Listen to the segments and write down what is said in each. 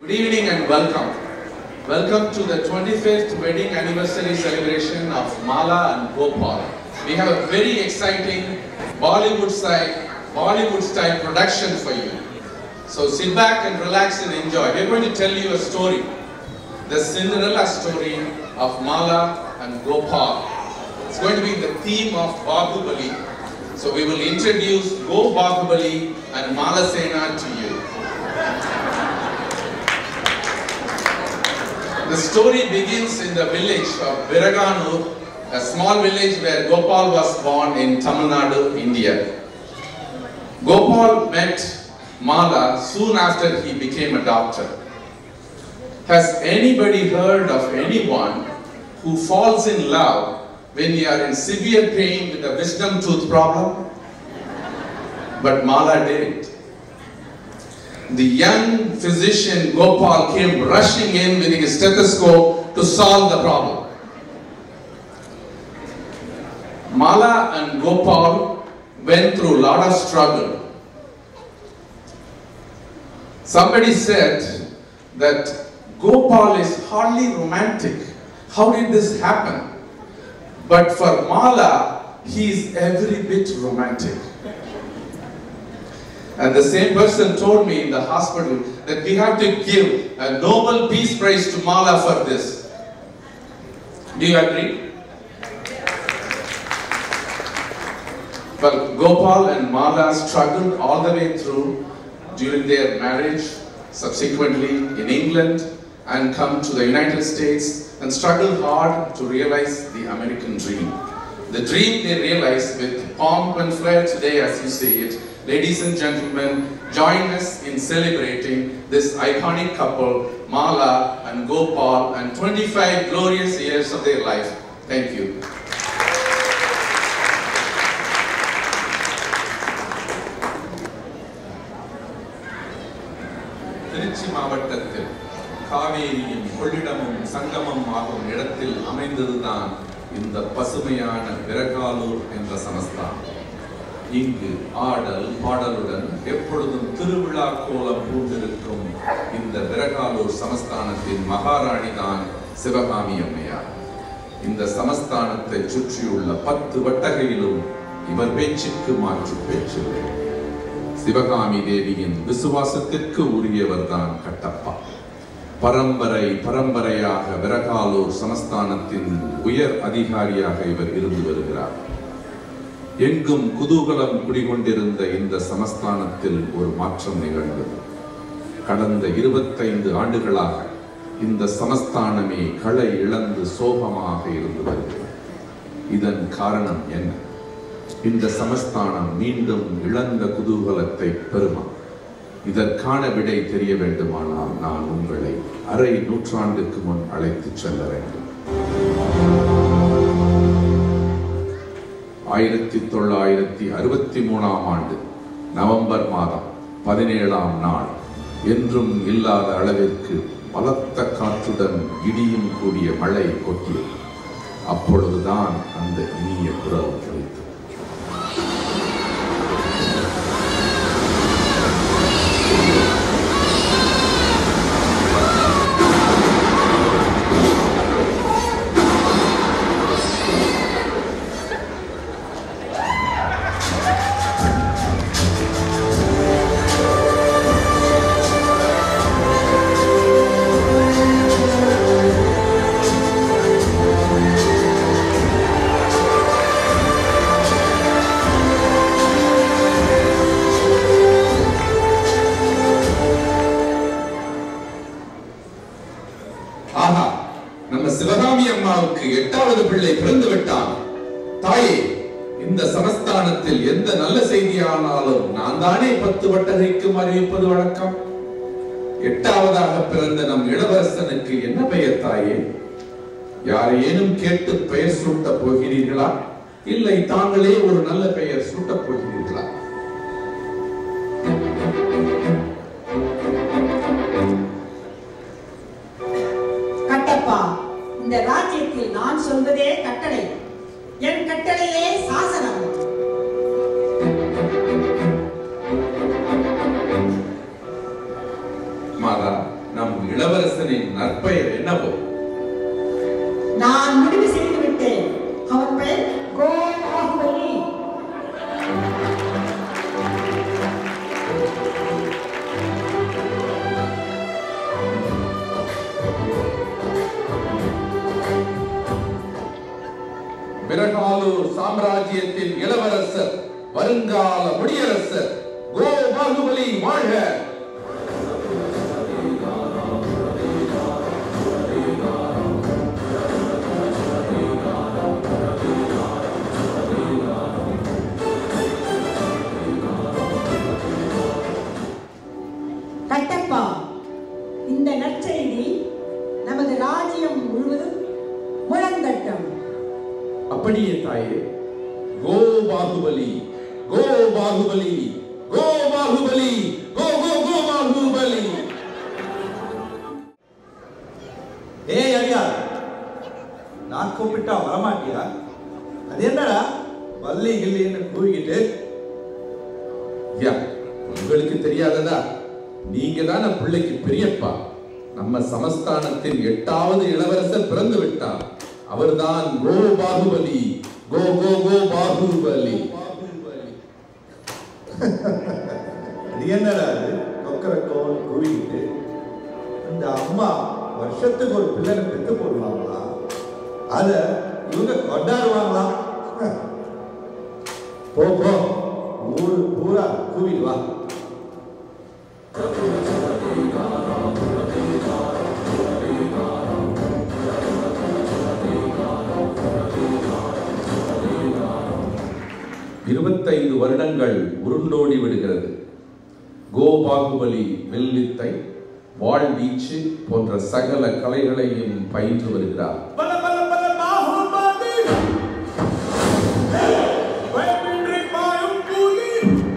Good evening and welcome. Welcome to the 25th wedding anniversary celebration of Mala and Gopal. We have a very exciting Bollywood style, Bollywood style production for you. So sit back and relax and enjoy. We're going to tell you a story. The Cinderella story of Mala and Gopal. It's going to be the theme of Bahubali. So we will introduce Go Bahubali and Mala Sena to you. The story begins in the village of Viraganur, a small village where Gopal was born in Tamil Nadu, India. Gopal met Mala soon after he became a doctor. Has anybody heard of anyone who falls in love when you are in severe pain with a wisdom tooth problem? But Mala did it. The young physician Gopal came rushing in with his stethoscope to solve the problem. Mala and Gopal went through a lot of struggle. Somebody said that Gopal is hardly romantic. How did this happen? But for Mala, he is every bit romantic. And the same person told me in the hospital that we have to give a Nobel Peace Prize to Mala for this. Do you agree? Well, Gopal and Mala struggled all the way through during their marriage, subsequently in England, and come to the United States and struggled hard to realize the American dream. The dream they realized with pomp and flair today as you see it. Ladies and gentlemen, join us in celebrating this iconic couple, Mala and Gopal, and 25 glorious years of their life. Thank you. Trichy மாவட்டத்தில் காவேரியும் கொள்ளிடமும் சங்கமம் ஆகும் இடத்தில் அமைந்ததுதான் இந்த பசுமையான விரகாலூர் என்ற சமஸ்தானம் இங்கு ஆடல் பாடலுடன் எப்பொழுதும் திருவிழா கோலம் பூண்டிருக்கும் இந்த விரகாலூர் சமஸ்தானத்தின் மகாராணி தான் சிவகாமி அம்மையார் இந்த சமஸ்தானத்தை சுற்றியுள்ள பத்து வட்டகையிலும் இவர் பேச்சுக்கு மாற்று பேச்சில்லை சிவகாமி தேவியின் விசுவாசத்திற்கு உரியவர்தான் கட்டப்பா பரம்பரை பரம்பரையாக விரகாலூர் சமஸ்தானத்தின் உயர் அதிகாரியாக இவர் இருந்து வருகிறார் எங்கும் குதூகலம் குடிகொண்டிருந்த இந்த சமஸ்தானத்தில் ஒரு மாற்றம் நிகழ்ந்தது கடந்த இருபத்தைந்து ஆண்டுகளாக இந்த சமஸ்தானமே களை இழந்து சோகமாக இருந்து வருகிறது இதன் காரணம் என்ன இந்த சமஸ்தானம் மீண்டும் இழந்த குதூகலத்தை பெறுமா இதற்கான விடை தெரிய வேண்டுமானால் நான் உங்களை அரை நூற்றாண்டுக்கு முன் அழைத்துச் செல்ல வேண்டும் ஆயிரத்தி தொள்ளாயிரத்தி அறுபத்தி மூணாம் ஆண்டு நவம்பர் மாதம் பதினேழாம் நாள் என்றும் இல்லாத அளவிற்கு பலத்த காற்றுடன் இடியும் கூடிய மழை கொட்டியது அப்பொழுதுதான் அந்த இனிய குரல் கிடைத்தது ஆஹா நம்ம சிவகாமி அம்மாவுக்கு எட்டாவது பிள்ளை பிறந்து விட்டான் தாயே இந்த சமஸ்தானத்தில் எந்த நல்ல செய்தியானாலும் நான் தானே பத்து வட்டகைக்கும் அறிவிப்பது வழக்கம் எட்டாவதாக பிறந்த நம் இளவரசனுக்கு என்ன பெயர் தாயே யாரையேனும் கேட்டு பெயர் சூட்டப் போகிறீர்களா இல்லை தாங்களே ஒரு நல்ல பெயர் சூட்டப் போகிறீர்களா கட்டப்பா இந்த ராஜ்யத்தில் நான் சொல்வதே கட்டளை என் கட்டளையே சாசனம் மாதா நம் இளவரசனின் நற்பெயர் என்னவோ நான் முடிவு செய்து விட்டேன் அவன் பெயர் கோபாகுபலி விரகாலூர் சாம்ராஜ்யத்தின் இளவரசர் வருங்கால முடியரசர் கோ பாகுபலி வாழ்க கட்டப்பா இந்த நற்செய்தி நமது ராஜ்யம் முழுவதும் முழங்கட்டும் அப்படியே தாயே கோ பாகுபலி கோ பாகுபலி கோ பாகுபலி கோ கோ கோ பாகுபலி ஏய் அடியா நான் கூப்பிட்டா வரமாட்டியா அது என்னடா வள்ளி கில்லின்னு கூவிக்கிட்டு ஐயா உங்களுக்கு தெரியாததா நீங்க தானே பிள்ளைக்கு பெரியப்பா நம்ம சமஸ்தானத்தின் எட்டாவது இளவரசர் பிறந்து விட்டார் அவர்தான் கோ பாகுபலி கோ கோ கோ பாகுபலி அது என்னடா அது கொக்கரக்கோன்னு கூவிக்கிட்டு இந்த அம்மா வருஷத்துக்கு ஒரு பிள்ளைனை பெத்து போடுவாங்களா அத இவங்க கொண்டாடுவாங்களாம் போ போ ஊரு பூரா கூவிட்டு வா இருபத்தைந்து வருடங்கள் உருண்டோடி விடுகிறது கோ பாகுபலி வில்வித்தை வாழ்வீச்சு போன்ற சகல கலைகளையும் பயின்று வருகிறார் பல பல பல பாகுபலி பயமின்றி பாயும் கூலி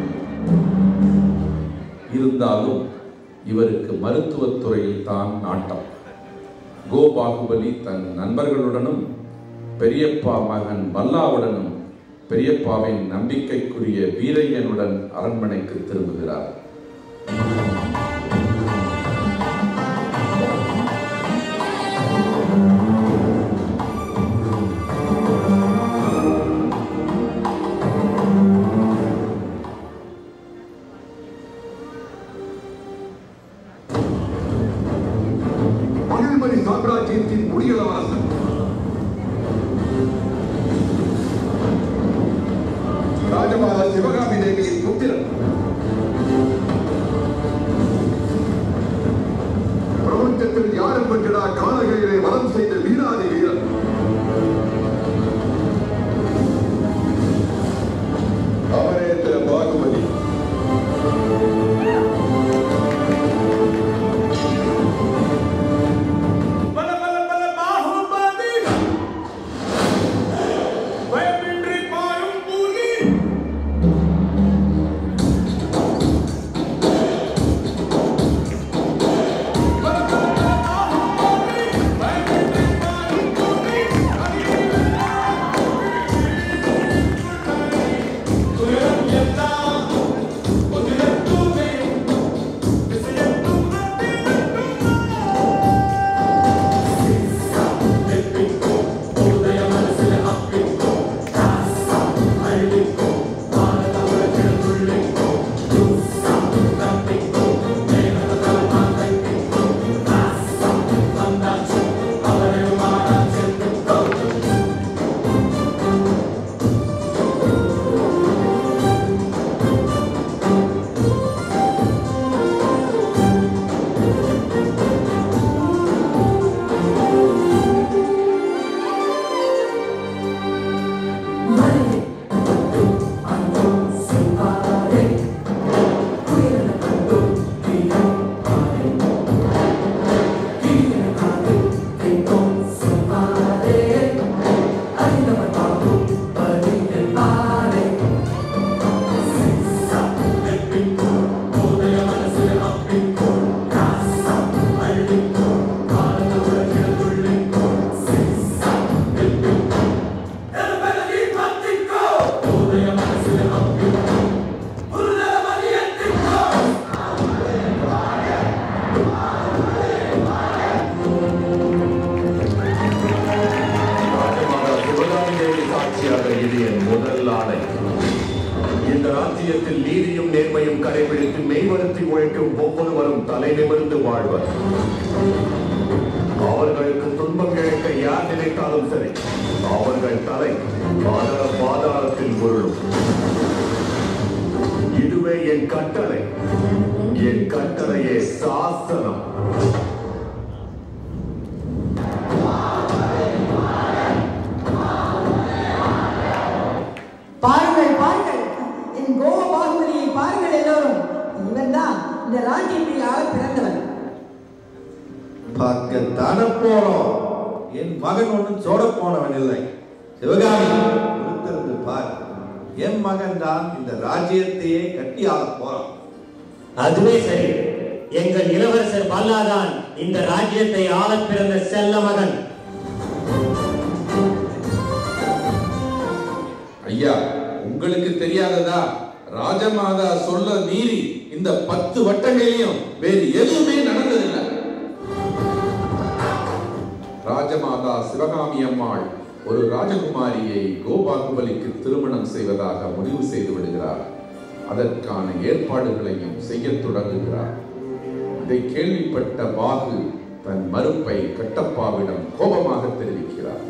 இருந்தாலும் இவருக்கு மருத்துவத் துறையில் தான் நாட்டம் கோ பாகுபலி தன் நண்பர்களுடனும் பெரியப்பா மகன் பல்லாவுடனும் பெரியப்பாவின் நம்பிக்கைக்குரிய வீரையனுடன் அரண்மனைக்கு திரும்புகிறார் மகிழ்மணி சாம்ராஜ்யத்தின் முடியலவரசன் ராஜமாதா சிவகாமி தேவியின் புத்திரன் பிரபஞ்சத்தில் யாரும் பற்றிடா காலகையிலே வரம் செய்த வீராதி வீரன் அவரே பாகுபலி பல பல பல பாகுபலி பயமின்றி பாயும் கூலி பல பல பல பாகுபலி பயமின்றி நிமிர்ந்து வாழ்வர் அவர்களுக்கு துன்பம் கிடைக்க யார் நினைத்தாலும் சரி அவர்கள் தலை பாதாள பாதாளத்தில் உருளும் இதுவே என் கட்டளை என் கட்டளையே சாசனம் பாருங்கள் பாருங்கள் என் கோவ பாகுபலியை பாருங்கள் எல்லோரும் இவன்தான் இந்த ராஜ்யத்தில் ஆள பிறந்தவன் பார்க்கத்தானே போறோம் என் மகன் ஒன்றும் சோட போனவன் இல்லை சிவகாமி பொறுத்திருந்து பார் என் மகன் தான் இந்த ராஜ்யத்தையே கட்டி ஆள போறான் அதுவே சரி எங்கள் இளவரசர் பல்லாதான் இந்த ராஜ்யத்தை ஆளப் பிறந்த செல்ல மகன் ஐயா உங்களுக்கு தெரியாததா ராஜமாதா சொல்ல மீறி இந்த பத்து வட்டங்களிலும் வேறு எதுவுமே நடந்ததில்லை ராஜமாதா சிவகாமி அம்மாள் ஒரு ராஜகுமாரியை கோபாகுபலிக்கு திருமணம் செய்வதாக முடிவு செய்து விடுகிறார் அதற்கான ஏற்பாடுகளையும் செய்யத் தொடங்குகிறார் இதை கேள்விப்பட்ட பாகு தன் மறுப்பை கட்டப்பாவிடம் கோபமாக தெரிவிக்கிறார்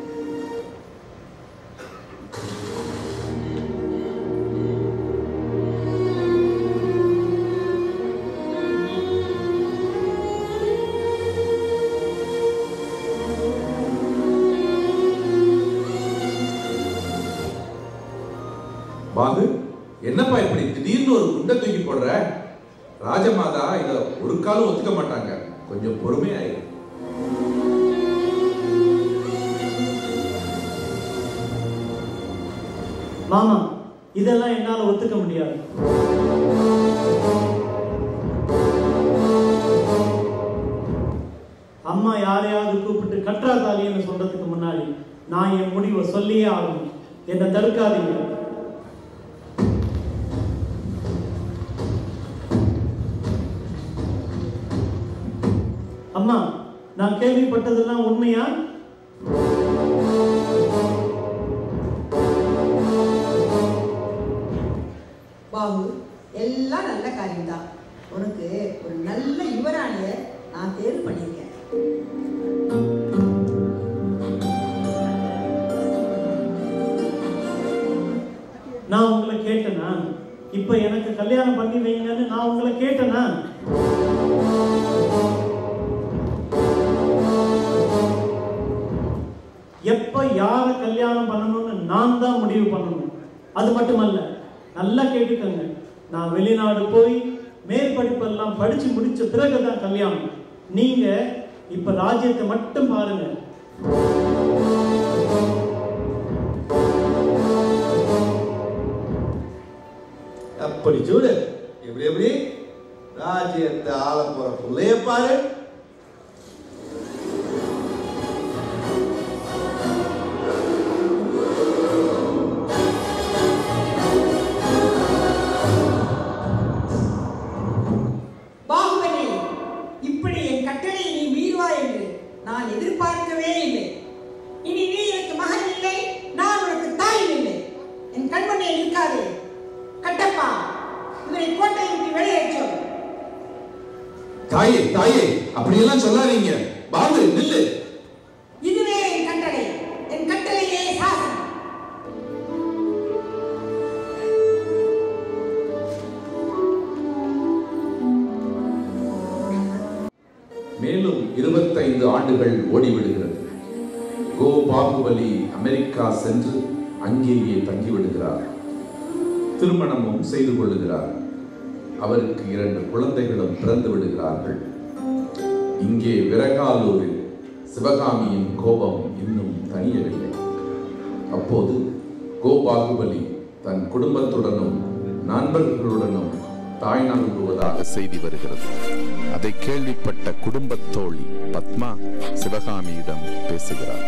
பாகு என்னப்பா இப்படி திடீர்னு ஒரு குண்டை தூக்கி போடுற ராஜமாதா இத ஒரு காலம் ஒத்துக்க மாட்டாங்க கொஞ்சம் பொறுமையாயிரு மாமா இதெல்லாம் என்னால ஒத்துக்க முடியாது அம்மா யாரையாவது கூப்பிட்டு கற்றா தாலின்னு சொல்றதுக்கு முன்னாடி நான் என் முடிவை சொல்லியே ஆகணும் என்னை தடுக்காதீங்க அம்மா நான் கேள்விப்பட்டதெல்லாம் உண்மையா பாபு எல்லாம் நல்ல காரியம்தான் உனக்கு ஒரு நல்ல யுவராணிய நான் தேர்வு பண்ணியிருக்கேன் நான் உங்களை கேட்டேனா இப்ப எனக்கு கல்யாணம் பண்ணி வைங்கன்னு நான் உங்களை கேட்டேனா எப்ப யார கல்யாணம் பண்ணணும்னு நான் தான் முடிவு பண்ணணும் அது மட்டுமல்ல நல்லா கேட்டுக்கோங்க நான் வெளிநாடு போய் மேற்படிப்பெல்லாம் படிச்சு முடிச்ச பிறகுதான் கல்யாணம் நீங்க இப்ப ராஜ்யத்தை மட்டும் பாருங்க அப்படி சூடு எப்படி எப்படி ராஜ்யத்தை ஆள போற புள்ளைய பாரு பாகுபலி இப்படி என் கட்டளையை நீ மீறுவாய் என்று நான் எதிர்பார்க்கவே இல்லை இனி நீ எனக்கு மகன் இல்லை நான் உனக்கு தாயும் இல்லை என் கண்மணியை நிற்காதே கட்டப்பா இவரை கோட்டையை விட்டு வெளியேற்றோம் தாயே தாயே அப்படியெல்லாம் சொல்லாதீங்க பாபு நில்லு இதுவே என் கட்டளை என் கட்டளையே சாசனம் மேலும் இருபத்தைந்து ஆண்டுகள் ஓடிவிடுகிறது கோ பாகுபலி அமெரிக்கா சென்று அங்கேயே தங்கிவிடுகிறார் திருமணமும் செய்து கொள்ளுகிறார் அவருக்கு இரண்டு குழந்தைகளும் பிறந்து விடுகிறார்கள் இங்கே விரகாலூரில் சிவகாமியின் கோபம் இன்னும் தணியவில்லை அப்போது கோ பாகுபலி தன் குடும்பத்துடனும் நண்பர்களுடனும் தாய்நாடு வருவதாக செய்தி வருகிறது அதை கேள்விப்பட்ட குடும்பத் தோழி பத்மா சிவகாமியிடம் பேசுகிறார்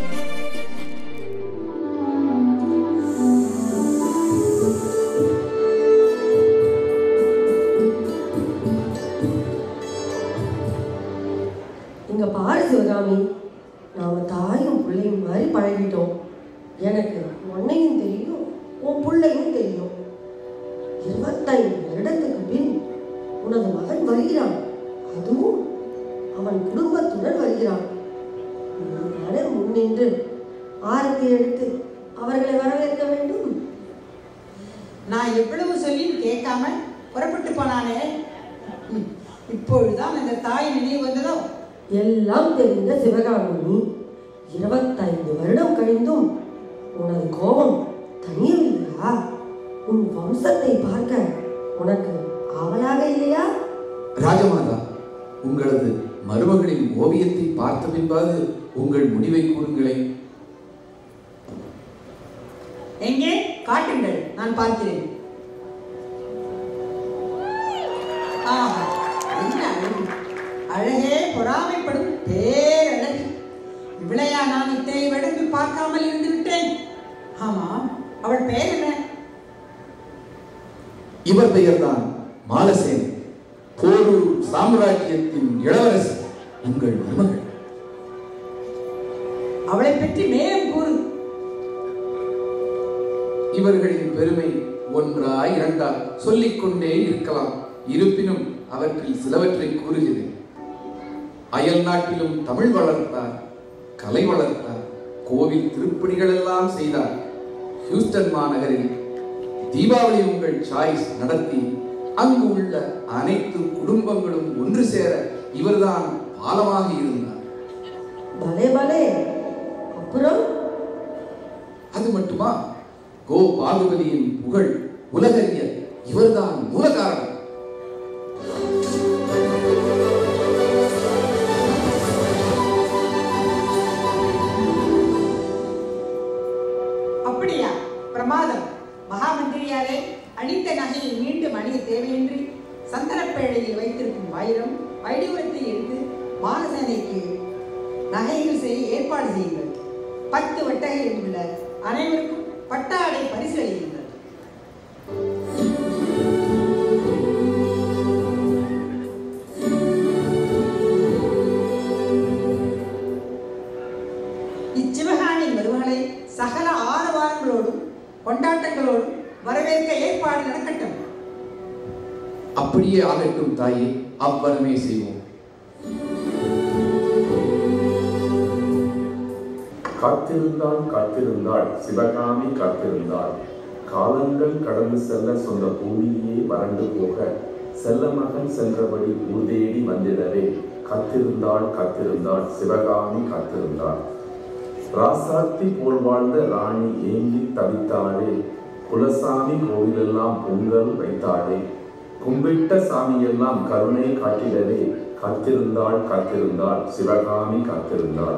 இங்க பாரு சிவகாமி நாம தாயும் பிள்ளையும் மாதிரி பழகிட்டோம் எனக்கு உன்னையும் தெரியும் உன் பிள்ளையும் தெரியும் இருபத்தைந்து வருடத்துக்கு பின் உனது மகன் வருகிறான் அதுவும் அவன் குடும்பத்துடன் வருகிறான் நீதானே முன்னின்று ஆரத்தி எடுத்து அவர்களை வரவேற்க வேண்டும் நான் எவ்வளவு சொல்லியும் கேட்காம புறப்பட்டு போனானே ம், இப்பொழுதுதான் அந்த தாய் நினைவு வந்ததோ எல்லாம் தெரிந்த சிவகாமி நீ இருபத்தைந்து வருடம் கழிந்தும் உனது கோபம் தனியவில்லையா உன் வம்சத்தை பார்க்க உனக்கு ஆவலாக இல்லையா ராஜமாதா உங்களது மருமகளின் ஓவியத்தை பார்த்த பின்பாது உங்கள் முடிவை கூறுங்களேன் எங்கே காட்டுங்கள் நான் பார்க்கிறேன் ஆஹா என்ன அழகு அழகே பொறாமைப்படும் பேரழகு இவளையா நான் இத்தனை வருடங்கள் பார்க்காமல் இருந்து விட்டேன் ஆமாம் அவள் பெயர் என்ன இவர் பெயர்தான் மாலசேன் போரூர் சாம்ராஜ்யத்தின் இளவரசி உங்கள் மருமகள் அவளை பற்றி மேலும் கூறு இவர்களின் பெருமை ஒன்றா இரண்டா சொல்லிக்கொண்டே இருக்கலாம் இருப்பினும் அவற்றில் சிலவற்றை கூறுகிறேன் அயல் நாட்டிலும் தமிழ் வளர்த்தார் கலை வளர்த்தார் கோவில் திருப்பணிகள் எல்லாம் செய்தார் ஹியூஸ்டன் மாநகரில் தீபாவளி உங்கள் சாய்ஸ் நடத்தி அங்கு உள்ள அனைத்து குடும்பங்களும் ஒன்று சேர இவர்தான் பாலமாக இருந்தார் பலே பலே அப்புறம் அது மட்டுமா கோ பாகுபலியின் புகழ் உலகறிய இவர்தான் மூல காரணம் அப்படியா பிரமாதம் மகாமந்திரியாரே அடித்த நகையை மீண்டும் அணிய தேவையின்றி சந்தனப்பேழையில் வைத்திருக்கும் வைரம் வைடூரத்தை எடுத்து மானசேனைக்கு நகைகள் செய்ய ஏற்பாடு செய்யுங்கள் பத்து வட்டகையில் உள்ள அனைவருக்கும் பட்டாடை பரிசு அளியுங்கள் இச்சிவகாமியின் வருவகளை சகல ஆரவாரங்களோடும் கொண்டாட்டங்களோடும் வரவேற்க ஏற்பாடு நடக்கட்டும் அப்படியே ஆகட்டும் தாயே அவ்வளமே செய்வோம் காத்திருந்தாள் காத்திருந்தாள் சிவகாமி காத்திருந்தாள் காலங்கள் கடந்து செல்ல சொந்த பூமியே வறண்டு போக செல்ல மகன் சென்றபடி ஊர் தேடி வந்திடவே காத்திருந்தாள் காத்திருந்தாள் சிவகாமி காத்திருந்தாள் ராசாத்தி போல் வாழ்ந்த ராணி ஏங்கி தவித்தாளே குலசாமி கோவிலெல்லாம் பொங்கல் வைத்தாளே கும்பிட்ட சாமியெல்லாம் கருணை காட்டிடவே காத்திருந்தாள் காத்திருந்தாள் சிவகாமி காத்திருந்தாள்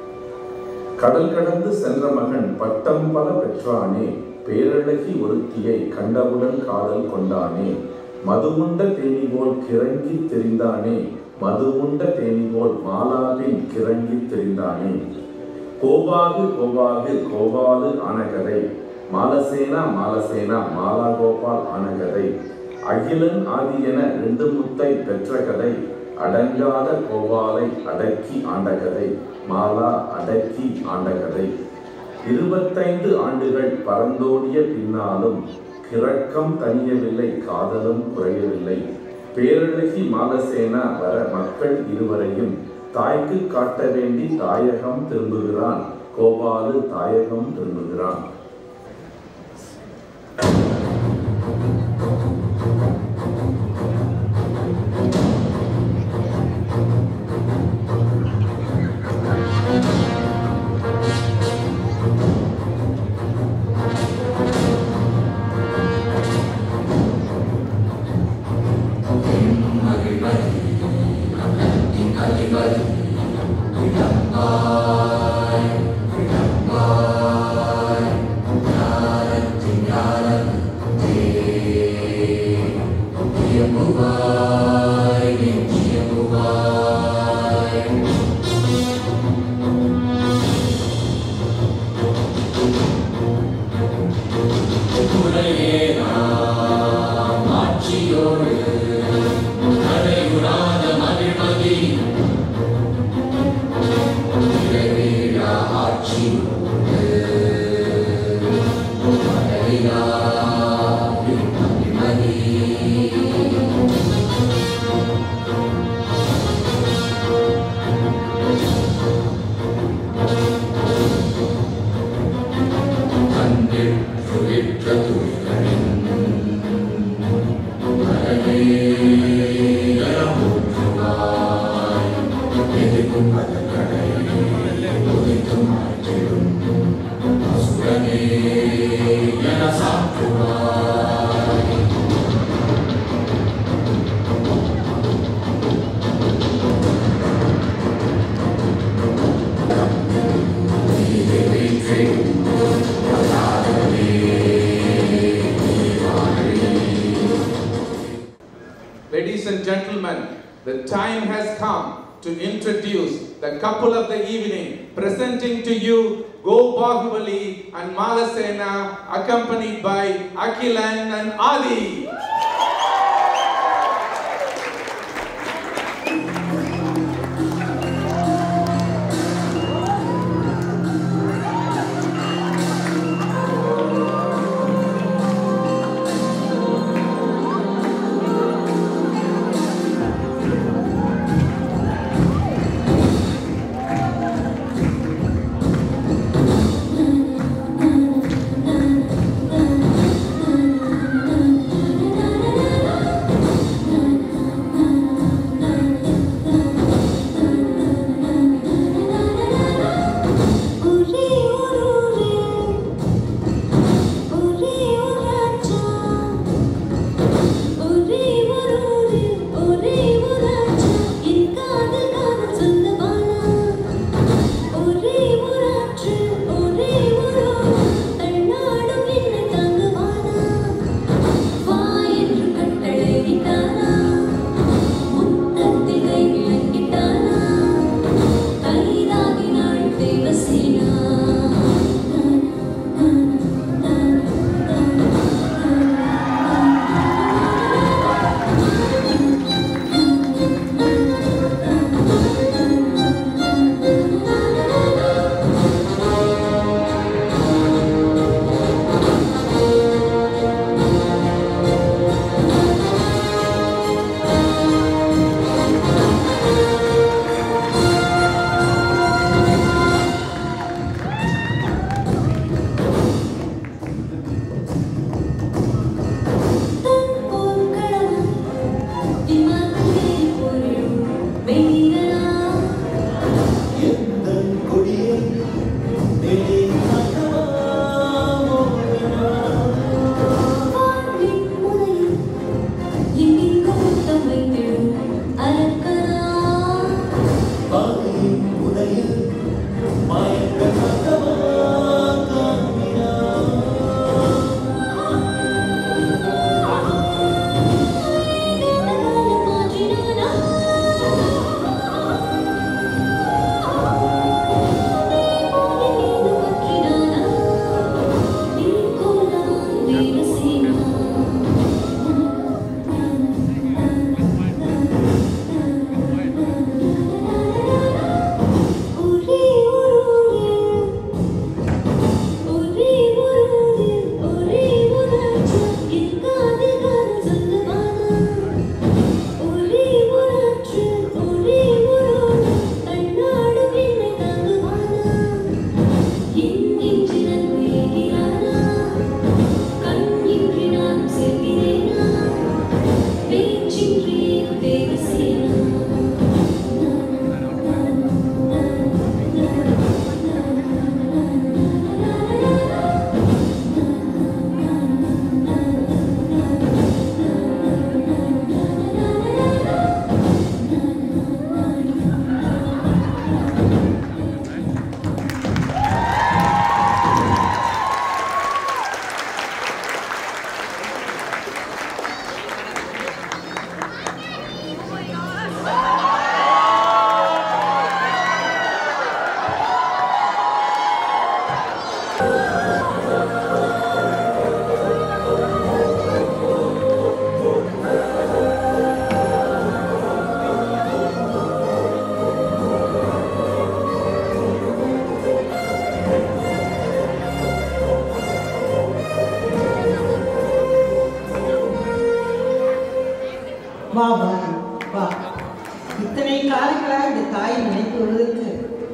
கடல் கடந்து சென்ற மகன் பட்டம் பல பெற்றானே பேரழகி ஒருத்தியை கண்டவுடன் காதல் கொண்டானே மதுவுண்ட தேனி போல் கிறங்கி தெரிந்தானே மதுவுண்ட தேனி போல் மாலாவின் கிறங்கி தெரிந்தானே கோபாகு கோபாகு கோபாலு ஆனகதை மாலசேனா மாலசேனா மாலா கோபால் ஆனகதை அகிலன் ஆதி என ரெண்டு முத்தை பெற்ற கதை அடங்காத கோபாலை அடக்கி ஆண்ட கதை மாலா அடக்கி ஆண்ட கதை இருபத்தைந்து ஆண்டுகள் பறந்தோடிய பின்னாலும் கிறக்கம் தனியவில்லை காதலும் குறையவில்லை பேரழகி மாலசேனா வர மக்கள் இருவரையும் தாய்க்கு காட்ட வேண்டி தாயகம் திரும்புகிறான் கோபாலு தாயகம் திரும்புகிறான் ஆட்சி Ladies and gentlemen, the time has come to introduce the couple of the evening, presenting to you Go Bahubali and Malasena, accompanied by Akilan and Adi. வா பாரு வா இத்தனை காலங்களா இந்த தாயை நினைத்து வருவதற்கு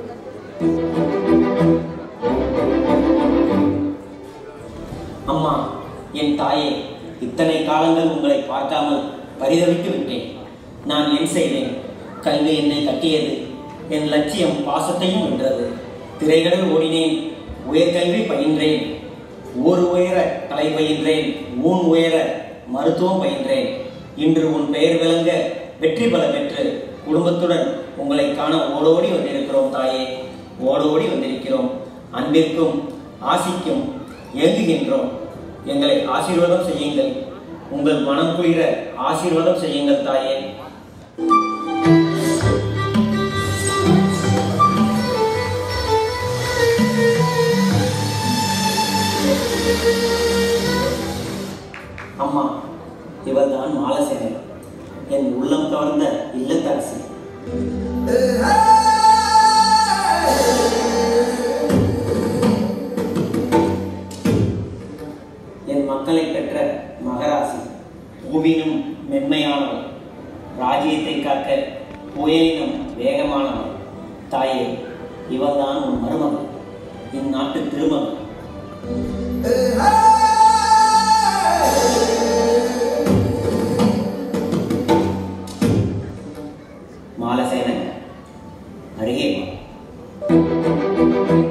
அம்மா என் தாயே இத்தனை காலங்கள் உங்களை பார்க்காமல் பரிதவித்து விட்டேன் நான் என் செய்தேன் கல்வி என்னை கட்டியது என் லட்சியம் பாசத்தையும் வென்றது திரைகளில் ஓடினேன் உயர்கல்வி பயின்றேன் ஊர் உயர கலை பயின்றேன் ஊன் உயர மருத்துவம் பயின்றேன் இன்று உன் பெயர் விளங்க வெற்றி பல பெற்று குடும்பத்துடன் உங்களை காண ஓடோடி வந்திருக்கிறோம் தாயே ஓடோடி வந்திருக்கிறோம் அன்பிற்கும் ஆசிக்கும் ஏங்குகின்றோம் எங்களை ஆசீர்வாதம் செய்யுங்கள் உங்கள் மனம் குளிர ஆசீர்வாதம் செய்யுங்கள் தாயே அம்மா இவர்தான் மாலசேனன் என் உள்ளம் கவர்ந்த இல்லத்தரசி என் மக்களை பெற்ற மகராசி பூவினும் மென்மையானவள் ராஜ்யத்தை காக்க புயலினும் வேகமானவள் தாயே இவள்தான் உன் மருமகள் இந்நாட்டு திருமகள் மாலசேனன் அருகே வா.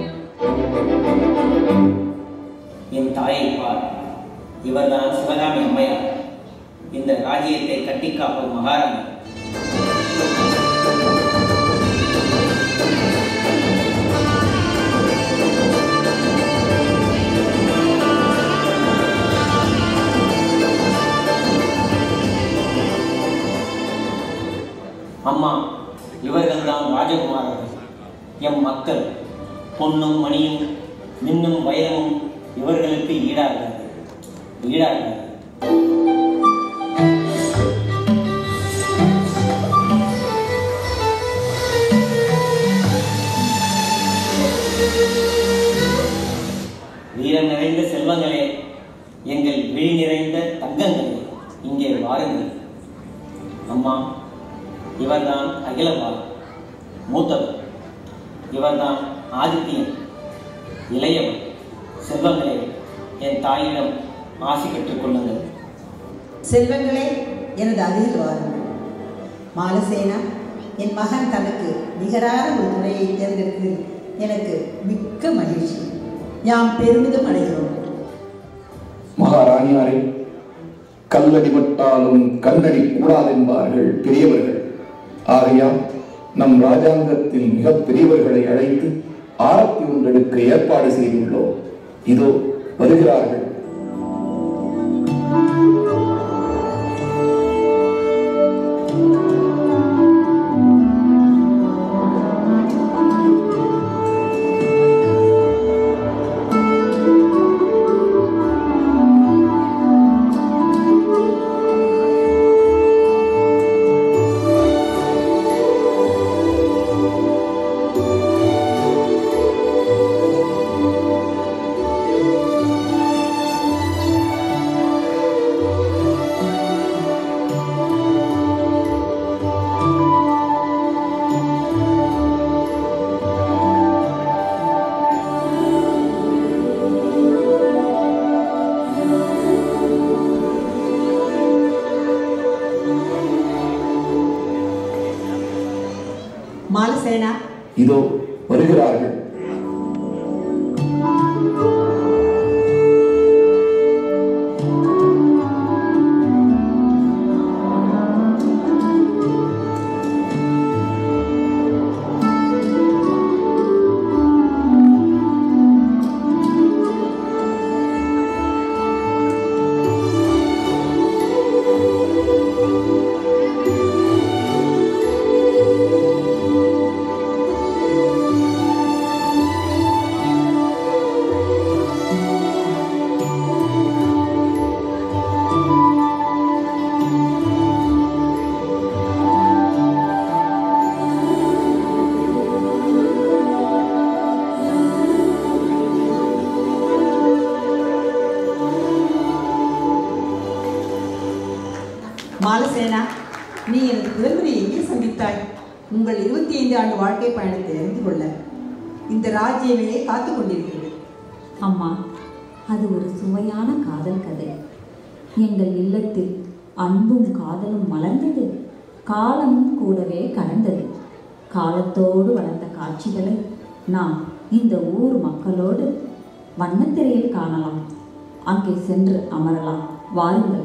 என் தாயை பார் இவர்தான் சிவகாமி அம்மையார் இந்த ராஜ்யத்தை கட்டி காப்போம் மகாராணி அம்மா இவர்கள்தான் ராஜகுமாரர்கள் எம் மக்கள் பொன்னும் மணியும் மின்னும் வைரமும் இவர்களுக்கு ஈடாகாது ஈடாகாது வீரம் நிறைந்த செல்வங்களே எங்கள் விழி நிறைந்த தங்கங்களே இங்கே வாருங்கள் அம்மா இவர்தான் அகிலபால் மூத்தவர் இவர்தான் ஆதித்யன் இளையவர் செல்வங்களே என் தாயிடம் ஆசி பெற்றுக் கொள்ளுங்கள் செல்வங்களே எனது அருகில் வாருங்கள் மாலசேனா என் மகன் தனக்கு நிகரான ஒரு துணையை தேர்ந்தெடுத்து எனக்கு மிக்க மகிழ்ச்சி யாம் பெருமிதம் அடைகிறோம் மகாராணியாரே கல்லடிபட்டாலும் கண்ணடி கூடாதென்பார்கள் பெரியவர்கள் ஆகையால் நம் ராஜாங்கத்தில் மிக பெரியவர்களை அழைத்து ஆரத்தி ஒன்றெடுக்க ஏற்பாடு செய்துள்ளோம் இதோ வருகிறார்கள் மாலசேனா இதோ வருகிறார்கள் மாலசேனா நீ எனது புதல்வரை எங்கே சந்தித்தாய் உங்கள் இருபத்தி ஐந்து ஆண்டு வாழ்க்கை பயணத்தை அறிந்து கொள்ள இந்த ராஜ்யமே காத்து கொண்டிருக்கிறது அம்மா அது ஒரு சுவையான காதல் கதை எங்கள் இல்லத்தில் அன்பும் காதலும் மலர்ந்தது காலமும் கூடவே கடந்தது காலத்தோடு வளர்ந்த காட்சிகளை நாம் இந்த ஊர் மக்களோடு வண்ணத்திரையில் காணலாம் அங்கே சென்று அமரலாம் வாருங்கள்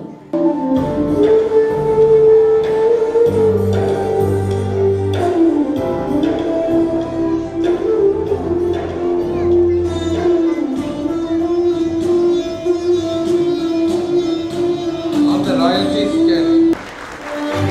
All the royalties can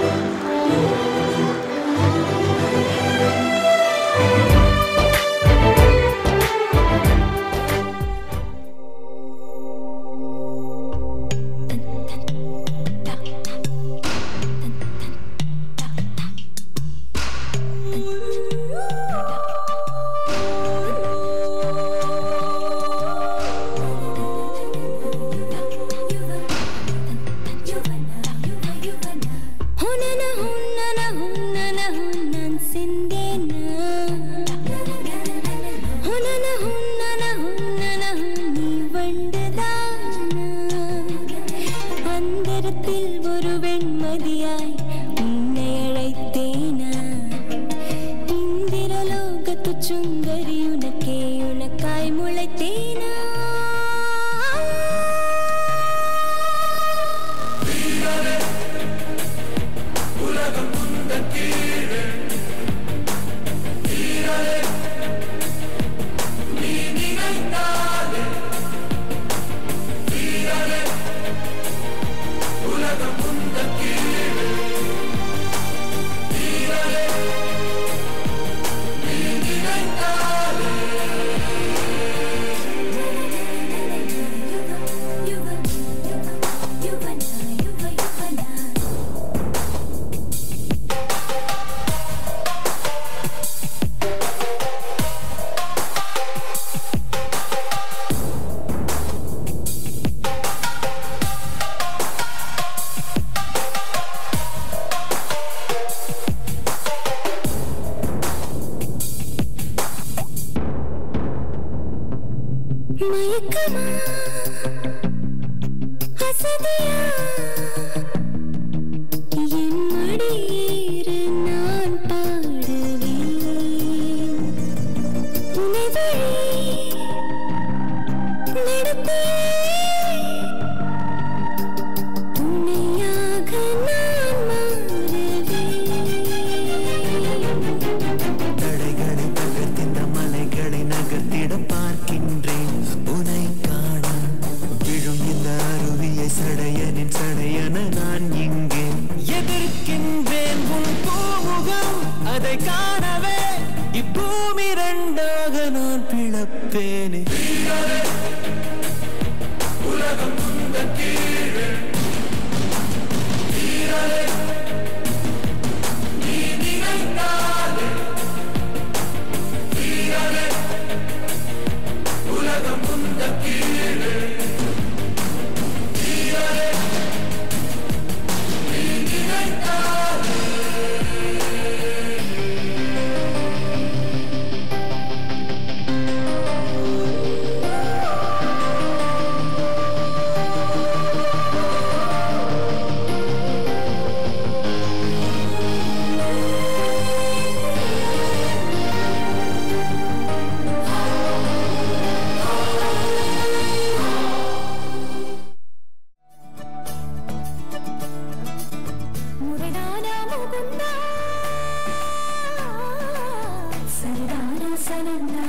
ಹುನನ ಹುನ್ನನ ಹುನ್ನನ ಹುನ್ನನ್ ಸಿಂದೇನ ಹುನನ ಹುನ್ನನ ಹುನ್ನನ ಹುன்னி வண்டுதான அந்தரத்தில் ஒரு வெண்மதியாய் உன்னை அழைத்தேனா இந்திரலோகத்து சுந்தரி உனக்கே உனக்காய் முளைத்தேனா உலகம் குந்தன் கீழே வீரரே நீ நினைத்தாலே வீரரே உலகம் குந்தன் கீழே வீரரே நீ நினைத்தாலே மயக்கமா அசதியா என் மடியேறு நான் பாடுவேன் உன்னை வழி நடத்தேன் துணையாக நான் மாறுவேன் தடைகளை தகர்த்திந்த மலைகளை நகர்த்திட பார்க்கின்றேன் உனை காண விழும் இந்த அருவியை சடையனின் சடையன நான் இங்கே எதிர்க்கின்றேன் உன் பூமுகம் அதை காணவே இப்பூமி ரெண்டாக நான் பிளப்பேனே உலகம் குந்தன் கீழே வீரரே நீ நினைத்தாலே வீரரே உலகம் குந்தன் கீழே வீரரே நீ நினைத்தாலே முரடானா முகுந்தா சரிதானா சனந்தா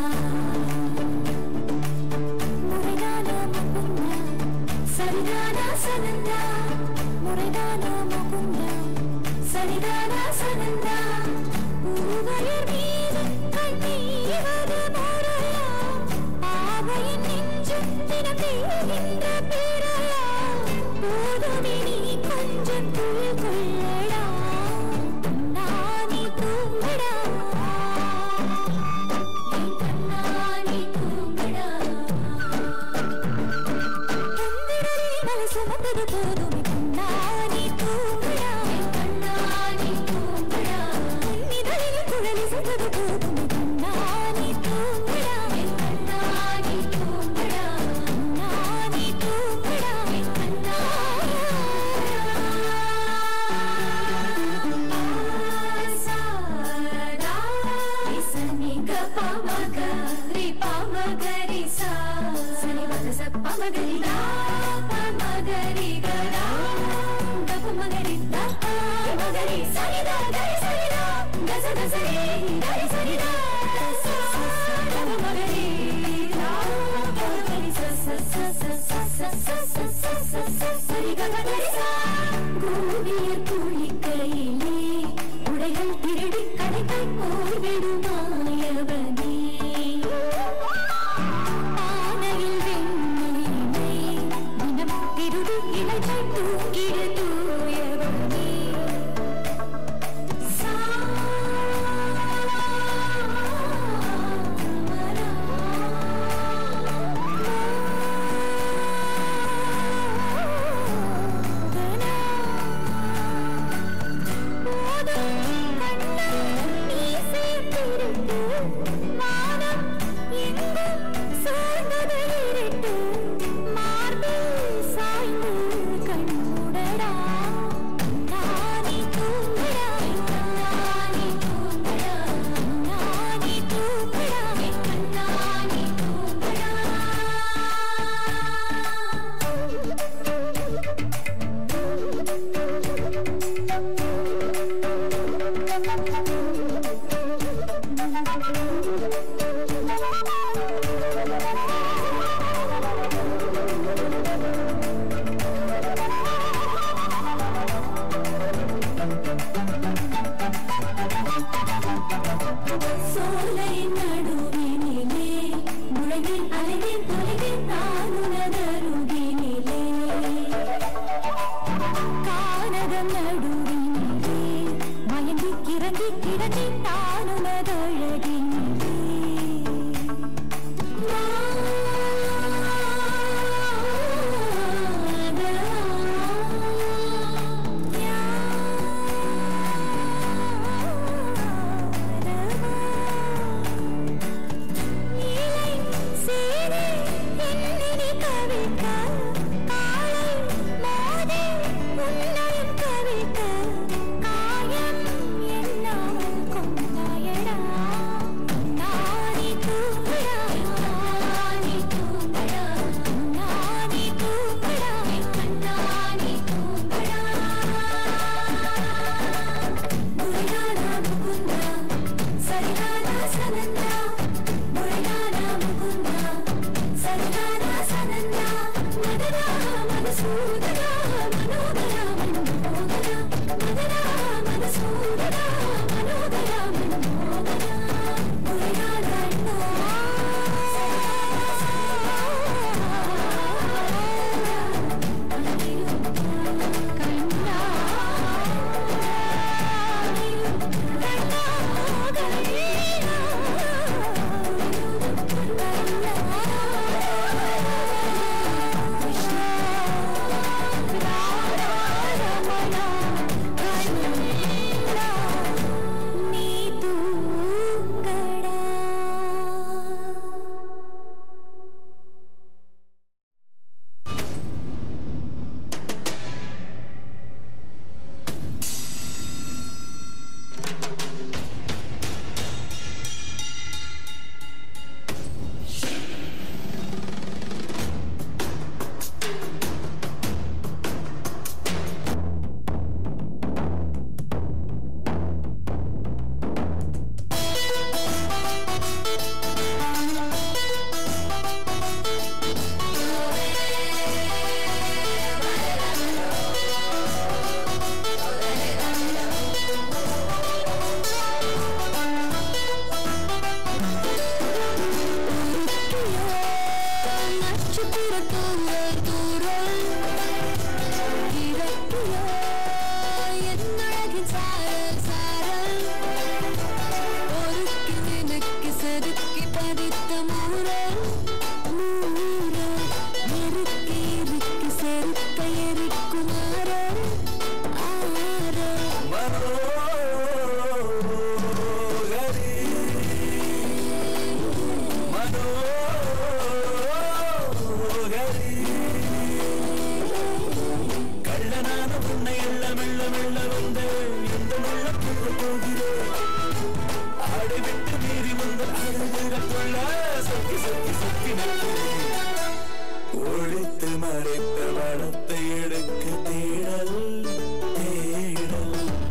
முரடானா முகுந்தா சரிதானா சனந்தா முரடானா முகுந்தா சரிதானா சனந்தா பூவையர் மீது கண்ணீவது முறையா ஆவையின் நெஞ்சும் தினம் தேகின்ற பிறையா போதுமே நீ கொஞ்சம் துயில் கொள்ளடா நானே தூங்கடா என் கண்ணானே தூங்கடா தந்திரரே மலை சுமந்தது போதுமே கண்ணானே தூங்கடா என் கண்ணானே தூங்கடா உன்னிதழில் குழலி சென்றது போதுமே கண்ணானே தூங்கடா என் கண்ணானே தூங்கடா கண்ணானே தூங்கடா என் கண்ணானே மகரி பமகரி சா சனி பத ச பமகரி தா பமகரி கரா தப மகரி தா மகரி சனி தா கரி சனி தா கச கச ரே கரி சனி தா சா தப மகரி தா பமகரி ச ச ச ச ச ச ச ச ச ச சரி கக கரி சா கூடிய குளிக்கையிலே உடைகள் திருடி கடைகள் போய்விடுமாயவனே ஆனையில் வெண்மணியினை தினம் திருடி இலைகள் தூங்கிட தூயவனே சோலையின் நடுவினிலே முழங்கின் அலைவின் தொலைவில் தானுனதருகினிலே கானகம் நடுவினிலே மயங்கி கிறங்கி கிடங்கி தானுனதழகினிலே காயம் என்னாமல் கொண்டாயடா தடை விட்டு மீறி உங்கள் அழகுகள் கொள்ள சொக்கி சொக்கி சொக்கி நிற்கிறேன் ஒழித்து மறைத்த வளத்தை எடுக்க தேடல் தேடல்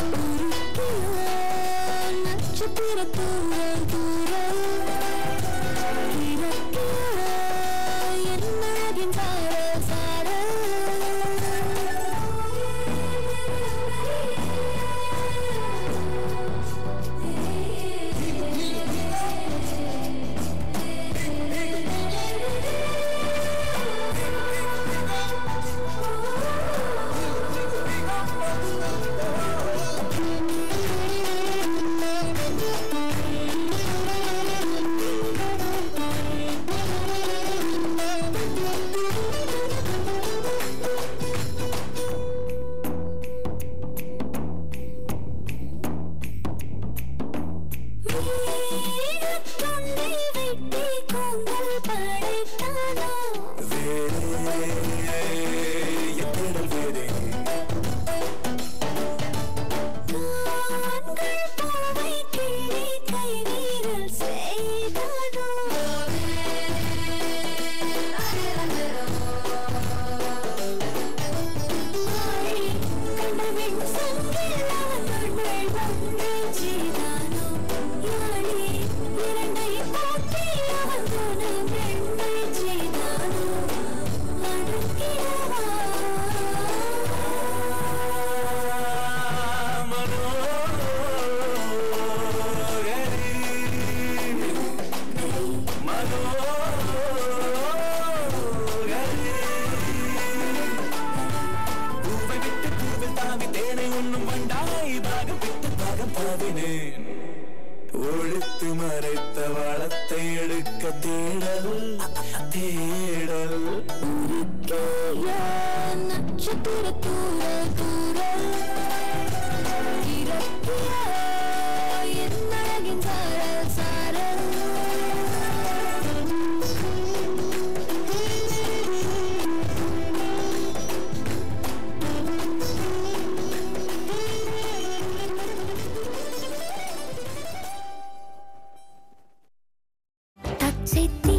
பூவை விட்டு பூவில் தாவி தேனை உண்ணும் வண்டாய் பாகம் விட்டு பாகம் பாவினேன் ஒழித்து மறைத்த வளத்தை எடுக்க தேடல் தேடல் நட்சத்திர தூரல் தூரல் இறக்கிய என் அழகின் சாரல் சாரல் தச்சை